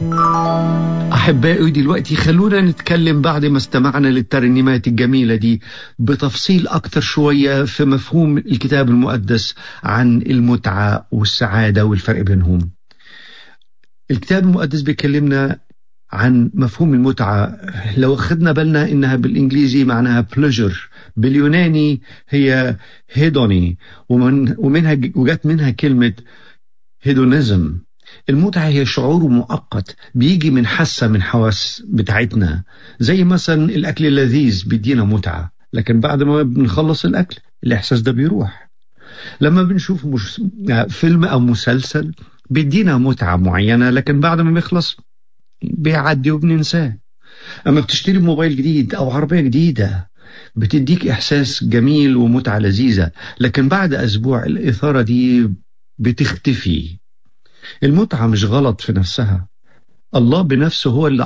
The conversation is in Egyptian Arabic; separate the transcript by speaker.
Speaker 1: أحبائي دلوقتي خلونا نتكلم بعد ما استمعنا للترنيمات الجميلة دي بتفصيل أكتر شوية في مفهوم الكتاب المقدس عن المتعة والسعادة والفرق بينهم الكتاب المقدس بيكلمنا عن مفهوم المتعة لو أخذنا بالنا إنها بالإنجليزي معناها pleasure باليوناني هي هيدوني ومن ومنها وجت منها كلمة هيدونيزم المتعة هي شعور مؤقت بيجي من حاسة من حواس بتاعتنا زي مثلا الأكل اللذيذ بيدينا متعة لكن بعد ما بنخلص الأكل الإحساس ده بيروح لما بنشوف مش... فيلم أو مسلسل بيدينا متعة معينة لكن بعد ما بيخلص بيعدي وبننساه أما بتشتري موبايل جديد أو عربية جديدة بتديك إحساس جميل ومتعة لذيذة لكن بعد أسبوع الإثارة دي بتختفي المتعة مش غلط في نفسها الله بنفسه هو اللي